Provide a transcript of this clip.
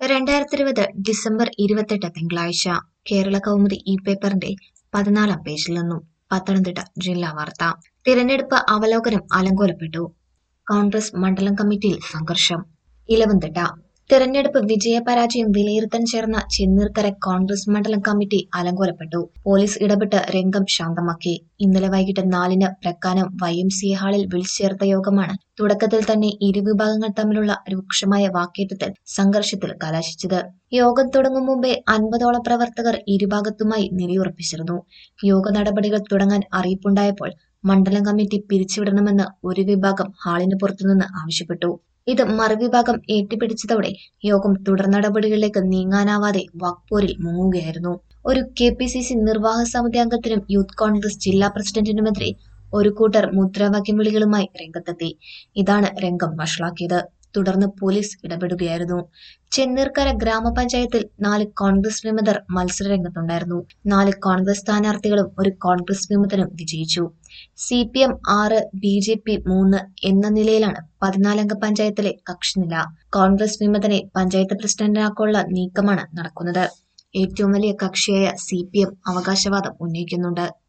രണ്ടായിരത്തി ഇരുപത് ഡിസംബർ ഇരുപത്തെട്ട് തിങ്കളാഴ്ച കേരള കൗമുദി ഈ പേപ്പറിന്റെ പതിനാലാം പേജിൽ നിന്നും പത്തനംതിട്ട ജില്ലാ വാർത്ത തിരഞ്ഞെടുപ്പ് അവലോകനം അലങ്കോലപ്പെട്ടു കോൺഗ്രസ് മണ്ഡലം കമ്മിറ്റിയിൽ സംഘർഷം ഇലവന്തിട്ട തിരഞ്ഞെടുപ്പ് വിജയപരാജയം വിലയിരുത്താൻ ചേർന്ന ചെന്നീർക്കര കോൺഗ്രസ് മണ്ഡലം കമ്മിറ്റി അലങ്കോലപ്പെട്ടു പോലീസ് ഇടപെട്ട് രംഗം ശാന്തമാക്കി ഇന്നലെ വൈകിട്ട് നാലിന് പ്രക്കാനം വൈ എം സി ഹാളിൽ വിളിച്ചു ചേർത്ത യോഗമാണ് തുടക്കത്തിൽ തന്നെ ഇരുവിഭാഗങ്ങൾ തമ്മിലുള്ള രൂക്ഷമായ വാക്കേറ്റത്തിൽ സംഘർഷത്തിൽ കലാശിച്ചത് യോഗം തുടങ്ങും മുമ്പേ അൻപതോളം പ്രവർത്തകർ ഇരുഭാഗത്തുമായി നിലയുറപ്പിച്ചിരുന്നു യോഗ നടപടികൾ തുടങ്ങാൻ അറിയിപ്പുണ്ടായപ്പോൾ മണ്ഡലം കമ്മിറ്റി പിരിച്ചുവിടണമെന്ന് ഒരു വിഭാഗം ഹാളിന് പുറത്തുനിന്ന് ആവശ്യപ്പെട്ടു ഇത് മറുവിഭാഗം ഏറ്റുപിടിച്ചതോടെ യോഗം തുടർ നടപടികളിലേക്ക് നീങ്ങാനാവാതെ വാക്പോരിൽ മുങ്ങുകയായിരുന്നു ഒരു കെ പി സി സി നിർവാഹക സമിതി അംഗത്തിനും യൂത്ത് കോൺഗ്രസ് ജില്ലാ പ്രസിഡന്റിനുമെതിരെ ഒരു കൂട്ടർ മുദ്രാവാക്യം വിളികളുമായി രംഗത്തെത്തി ഇതാണ് രംഗം വഷളാക്കിയത് തുടർന്ന് പോലീസ് ഇടപെടുകയായിരുന്നു ചെന്നീർക്കര ഗ്രാമപഞ്ചായത്തിൽ നാല് കോൺഗ്രസ് വിമതർ മത്സര രംഗത്തുണ്ടായിരുന്നു നാല് കോൺഗ്രസ് സ്ഥാനാർത്ഥികളും ഒരു കോൺഗ്രസ് വിമതനും വിജയിച്ചു സി പി എം ആറ് ബി ജെ പി മൂന്ന് എന്ന നിലയിലാണ് പതിനാലംഗ പഞ്ചായത്തിലെ കക്ഷിനില കോൺഗ്രസ് വിമതനെ പഞ്ചായത്ത് പ്രസിഡന്റാക്കാനുള്ള നീക്കമാണ് നടക്കുന്നത് ഏറ്റവും വലിയ കക്ഷിയായ സി പി എം അവകാശവാദം ഉന്നയിക്കുന്നുണ്ട്